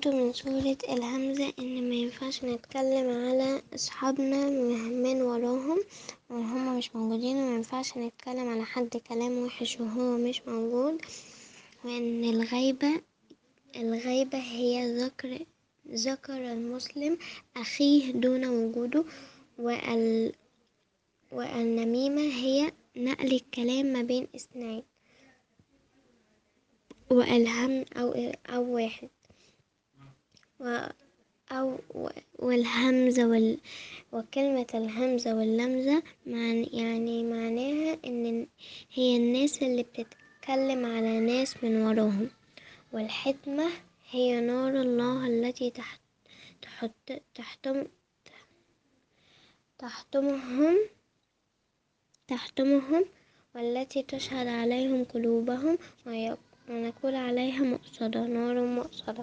فهمته من سورة الهمزة إن مينفعش نتكلم على أصحابنا من وراهم وهما مش موجودين ومينفعش نتكلم على حد كلام وحش وهو مش موجود وإن الغيبة الغيبة هي ذكر ذكر المسلم أخيه دون وجوده وال والنميمة هي نقل الكلام ما بين اثنين والهم أو أو واحد و أو والهمزة وال وكلمة الهمزة واللمزة مع يعني معناها إن هي الناس اللي بتتكلم على ناس من وراهم والحكمة هي نار الله التي تحت تحت تحتم تحتمهم تحتمهم والتي تشهد عليهم قلوبهم ونقول عليها مؤصدة نار مؤصدة